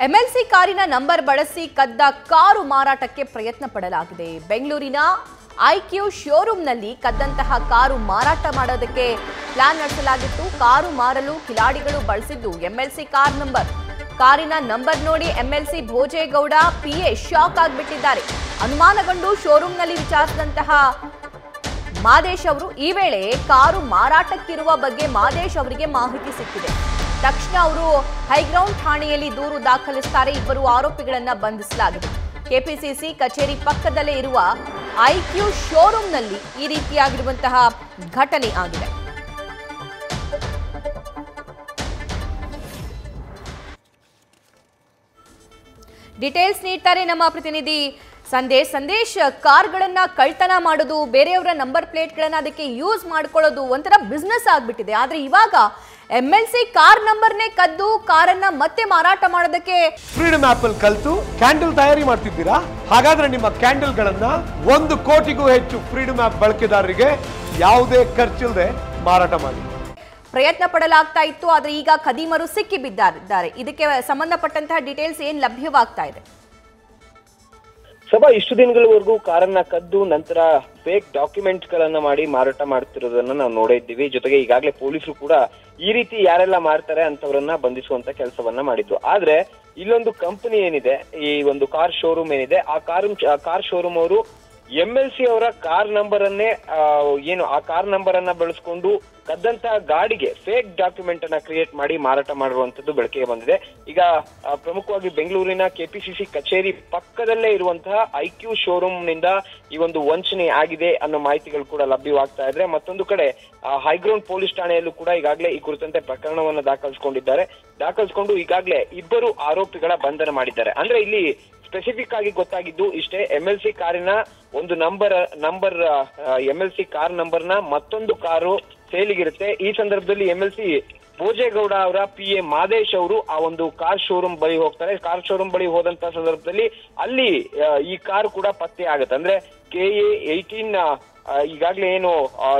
MLC ಕಾರಿನ number ಬಳಸಿ ಕದ್ದ ಕಾರು ಮಾರಾಟಕ್ಕೆ ಪ್ರಯತ್ನ ಪಡಲಾಗಿದೆ ಬೆಂಗಳೂರಿನ ಐಕ್ಯೂ ಶೋರೂಮ್ನಲ್ಲಿ ಕದ್ದಂತಹ ಕಾರು ಮಾರಾಟ ಮಾಡೋದಕ್ಕೆ ಪ್ಲಾನ್ ನಡೆಸಲಾಗಿತ್ತು ಕಾರು ಮಾರಲು ಕಿಲಾಡಿಗಳು ಬಳಸಿದ್ದು ಎಂಎಲ್ಸಿ ಕಾರ್ ನಂಬರ್ ಕಾರಿನ ನಂಬರ್ ನೋಡಿ ಎಂಎಲ್ಸಿ ಭೋಜೇಗೌಡ ಪಿಎ ಶಾಕ್ ಆಗಿಬಿಟ್ಟಿದ್ದಾರೆ ಅನುಮಾನಗೊಂಡು ಶೋರೂಮ್ನಲ್ಲಿ ವಿಚಾರಿಸಿದಂತಹ ಮಾದೇಶ್ ಅವರು ಈ ವೇಳೆ ಕಾರು ಮಾರಾಟಕ್ಕಿರುವ ಬಗ್ಗೆ ಮಾದೇಶ್ ಅವರಿಗೆ ಮಾಹಿತಿ ಸಿಕ್ಕಿದೆ ತಕ್ಷಣ ಅವರು ಹೈಗ್ರೌಂಡ್ ಠಾಣೆಯಲ್ಲಿ ದೂರು ದಾಖಲಿಸುತ್ತಾರೆ ಇಬ್ಬರು ಆರೋಪಿಗಳನ್ನ ಬಂಧಿಸಲಾಗಿದೆ ಕೆಪಿಸಿಸಿ ಕಚೇರಿ ಪಕ್ಕದಲ್ಲೇ ಇರುವ ಐಕ್ಯೂ ಶೋರೂಮ್ನಲ್ಲಿ ಈ ರೀತಿಯಾಗಿರುವಂತಹ ಘಟನೆ ಆಗಿದೆ ಡೀಟೇಲ್ಸ್ ನೀಡ್ತಾರೆ ನಮ್ಮ ಪ್ರತಿನಿಧಿ ಸಂದೇಶ್ ಸಂದೇಶ್ ಕಾರ್ಗಳನ್ನ ಕಳ್ತನ ಮಾಡೋದು ಬೇರೆಯವರ ನಂಬರ್ ಪ್ಲೇಟ್ಗಳನ್ನ ಅದಕ್ಕೆ ಯೂಸ್ ಮಾಡ್ಕೊಳ್ಳೋದು ಒಂಥರ ಬಿಸ್ನೆಸ್ ಆಗ್ಬಿಟ್ಟಿದೆ ಆದ್ರೆ ಇವಾಗ ಎಂ ಎಲ್ ಸಿ ಕಾರ್ ನಂಬರ್ನೇ ಕದ್ದು ಕಾರನ್ನ ಮತ್ತೆ ಮಾರಾಟ ಮಾಡೋದಕ್ಕೆ ಫ್ರೀಡಮ್ ಆಪ್ ಅಲ್ಲಿ ಕಲ್ತು ಕ್ಯಾಂಡಲ್ ತಯಾರಿ ಮಾಡ್ತಿದ್ದೀರಾ ಹಾಗಾದ್ರೆ ನಿಮ್ಮ ಕ್ಯಾಂಡಲ್ ಗಳನ್ನ ಒಂದು ಕೋಟಿಗೂ ಹೆಚ್ಚು ಫ್ರೀಡಮ್ ಆಪ್ ಬಳಕೆದಾರರಿಗೆ ಯಾವುದೇ ಖರ್ಚಿಲ್ಲದೆ ಮಾರಾಟ ಮಾಡಿ ಪ್ರಯತ್ನ ಪಡಲಾಗ್ತಾ ಇತ್ತು ಆದ್ರೆ ಈಗ ಖದೀಮರು ಸಿಕ್ಕಿ ಬಿದ್ದಾರೆ ಇದಕ್ಕೆ ಸಂಬಂಧಪಟ್ಟಂತಹ ಡೀಟೇಲ್ಸ್ ಏನ್ ಲಭ್ಯವಾಗ್ತಾ ಇದೆ ಸಭಾ ಇಷ್ಟು ದಿನಗಳವರೆಗೂ ಕಾರನ್ನ ಕದ್ದು ನಂತರ ಫೇಕ್ ಡಾಕ್ಯುಮೆಂಟ್ ಗಳನ್ನ ಮಾಡಿ ಮಾರಾಟ ಮಾಡ್ತಿರೋದನ್ನ ನಾವು ನೋಡಿದ್ದೀವಿ ಜೊತೆಗೆ ಈಗಾಗಲೇ ಪೊಲೀಸರು ಕೂಡ ಈ ರೀತಿ ಯಾರೆಲ್ಲ ಮಾಡ್ತಾರೆ ಅಂತವರನ್ನ ಬಂಧಿಸುವಂತ ಕೆಲಸವನ್ನ ಮಾಡಿದ್ರು ಆದ್ರೆ ಇಲ್ಲೊಂದು ಕಂಪನಿ ಏನಿದೆ ಈ ಒಂದು ಕಾರ್ ಶೋರೂಮ್ ಏನಿದೆ ಆ ಕಾರ್ ಕಾರ್ ಶೋರೂಮ್ ಅವರು ಎಂ ಎಲ್ ಸಿ ಅವರ ಕಾರ್ ನಂಬರ್ ಅನ್ನೇ ಆ, ಏನು ಆ ಕಾರ್ ನಂಬರ್ ಅನ್ನ ಬಳಸ್ಕೊಂಡು ಕದ್ದಂತಹ ಗಾಡಿಗೆ ಫೇಕ್ ಡಾಕ್ಯುಮೆಂಟ್ ಅನ್ನ ಕ್ರಿಯೇಟ್ ಮಾಡಿ ಮಾರಾಟ ಮಾಡಿರುವಂತದ್ದು ಬೆಳಕಿಗೆ ಬಂದಿದೆ ಈಗ ಆ, ಪ್ರಮುಖವಾಗಿ ಬೆಂಗಳೂರಿನ ಕೆಪಿಸಿಸಿ ಕಚೇರಿ ಪಕ್ಕದಲ್ಲೇ ಇರುವಂತಹ ಐಕ್ಯೂ ಶೋರೂಮ್ ನಿಂದ ಈ ಒಂದು ವಂಚನೆ ಆಗಿದೆ ಅನ್ನೋ ಮಾಹಿತಿಗಳು ಕೂಡ ಲಭ್ಯವಾಗ್ತಾ ಇದ್ರೆ ಮತ್ತೊಂದು ಕಡೆ ಆ, ಹೈಗ್ರೌಂಡ್ ಪೊಲೀಸ್ ಠಾಣೆಯಲ್ಲೂ ಕೂಡ ಈಗಾಗಲೇ ಈ ಕುರಿತಂತೆ ಪ್ರಕರಣವನ್ನ ದಾಖಲಿಸಿಕೊಂಡಿದ್ದಾರೆ ದಾಖಲಿಸಿಕೊಂಡು ಈಗಾಗಲೇ ಇಬ್ಬರು ಆರೋಪಿಗಳ ಬಂಧನ ಮಾಡಿದ್ದಾರೆ ಅಂದ್ರೆ ಇಲ್ಲಿ ಸ್ಪೆಸಿಫಿಕ್ ಆಗಿ ಗೊತ್ತಾಗಿದ್ದು ಇಷ್ಟೇ ಎಂ ಎಲ್ ಸಿ ಕಾರಿನ ಒಂದು number number M L C car ನಂಬರ್ನ ಮತ್ತೊಂದು ಕಾರು ಸೇಲಿಗಿರುತ್ತೆ ಈ ಸಂದರ್ಭದಲ್ಲಿ ಎಂ ಎಲ್ ಸಿ ಭೋಜೇಗೌಡ ಅವರ ಪಿ ಎ ಮಾದೇಶ್ ಅವರು ಆ ಒಂದು ಕಾರ್ ಶೋರೂಮ್ ಬಳಿ ಹೋಗ್ತಾರೆ ಕಾರ್ ಶೋರೂಮ್ ಬಳಿ ಹೋದಂತ ಸಂದರ್ಭದಲ್ಲಿ ಅಲ್ಲಿ ಆ, ಈ ಕಾರ್ ಕೂಡ ಪತ್ತೆ ಆಗುತ್ತೆ ಅಂದ್ರೆ ಕೆ ಎ ಏಯ್ಟೀನ್ ಈಗಾಗಲೇ ಏನು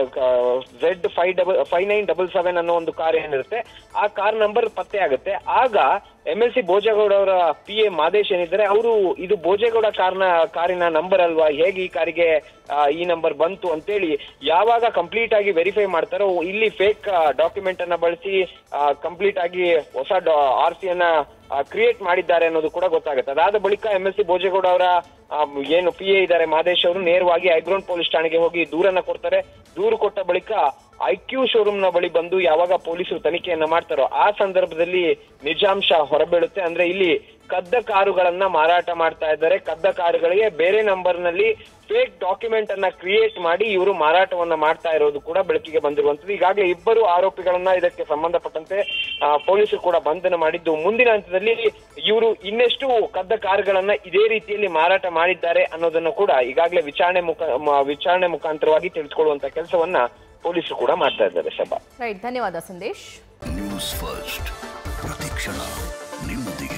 Z five double five nine double seven ಅನ್ನೋ ಒಂದು ಕಾರ್ ಏನಿರುತ್ತೆ ಆ ಕಾರ್ ನಂಬರ್ ಪತ್ತೆ ಆಗುತ್ತೆ ಆಗ ಎಂ ಎಲ್ ಸಿ ಭೋಜೇಗೌಡ ಅವರ ಪಿ ಎ ಮಾದೇಶ್ ಏನಿದ್ದಾರೆ ಅವರು ಇದು ಭೋಜೇಗೌಡ ಕಾರ್ನ ಕಾರಿನ ನಂಬರ್ ಅಲ್ವಾ ಹೇಗೆ ಈ ಕಾರಿಗೆ ಆ, ಈ ನಂಬರ್ ಬಂತು ಅಂತೇಳಿ ಯಾವಾಗ ಕಂಪ್ಲೀಟ್ ಆಗಿ ವೆರಿಫೈ ಮಾಡ್ತಾರೋ ಇಲ್ಲಿ ಫೇಕ್ ಡಾಕ್ಯುಮೆಂಟ್ ಅನ್ನ ಬಳಸಿ ಕಂಪ್ಲೀಟ್ ಆಗಿ ಹೊಸ ಆರ್ ಸಿ ಅನ್ನ ಕ್ರಿಯೇಟ್ ಮಾಡಿದ್ದಾರೆ ಅನ್ನೋದು ಕೂಡ ಗೊತ್ತಾಗುತ್ತೆ ಅದಾದ ಬಳಿಕ ಎಂ ಎಲ್ ಸಿ ಭೋಜೇಗೌಡ ಅವರ ಆ, ಏನು ಪಿ ಎ ಇದ್ದಾರೆ ಮಾದೇಶ್ ಅವರು ನೇರವಾಗಿ ಐಗ್ರೌಂಡ್ ಪೊಲೀಸ್ ಠಾಣೆಗೆ ಹೋಗಿ ದೂರನ್ನ ಕೊಡ್ತಾರೆ ದೂರು ಕೊಟ್ಟ ಬಳಿಕ ಐಕ್ಯೂ ಶೋರೂಮ್ ನ ಬಳಿ ಬಂದು ಯಾವಾಗ ಪೊಲೀಸರು ತನಿಖೆಯನ್ನ ಮಾಡ್ತಾರೋ ಆ ಸಂದರ್ಭದಲ್ಲಿ ನಿಜಾಂಶ ಹೊರಬೀಳುತ್ತೆ ಅಂದ್ರೆ ಇಲ್ಲಿ ಕದ್ದ ಕಾರುಗಳನ್ನ ಮಾರಾಟ ಮಾಡ್ತಾ ಇದ್ದಾರೆ ಕದ್ದ ಕಾರುಗಳಿಗೆ ಬೇರೆ ನಂಬರ್ ನಲ್ಲಿ ಫೇಕ್ ಡಾಕ್ಯುಮೆಂಟ್ ಅನ್ನ ಕ್ರಿಯೇಟ್ ಮಾಡಿ ಇವರು ಮಾರಾಟವನ್ನ ಮಾಡ್ತಾ ಇರೋದು ಕೂಡ ಬೆಳಕಿಗೆ ಬಂದಿರುವಂತದ್ದು ಈಗಾಗಲೇ ಇಬ್ಬರು ಆರೋಪಿಗಳನ್ನ ಇದಕ್ಕೆ ಸಂಬಂಧಪಟ್ಟಂತೆ ಆ, ಪೊಲೀಸರು ಕೂಡ ಬಂಧನ ಮಾಡಿದ್ದು ಮುಂದಿನ ಹಂತದಲ್ಲಿ ಇವರು ಇನ್ನೆಷ್ಟು ಕದ್ದ ಕಾರುಗಳನ್ನ ಇದೇ ರೀತಿಯಲ್ಲಿ ಮಾರಾಟ ಮಾಡಿದ್ದಾರೆ ಅನ್ನೋದನ್ನು ಕೂಡ ಈಗಾಗಲೇ ವಿಚಾರಣೆ ಮುಖ ಮ- ವಿಚಾರಣೆ ಮುಖಾಂತರವಾಗಿ ತಿಳಿದುಕೊಳ್ಳುವಂತ ಕೆಲಸವನ್ನ ಪೊಲೀಸರು ಕೂಡ ಮಾಡ್ತಾ ಇದ್ದಾರೆ ಸಭಾ ರೈಟ್ ಧನ್ಯವಾದ ಸಂದೇಶ್ ನ್ಯೂಸ್ ಫಸ್ಟ್ ಪ್ರತಿಕ್ಷಣ ನಿಮ್ಮೊಂದಿಗೆ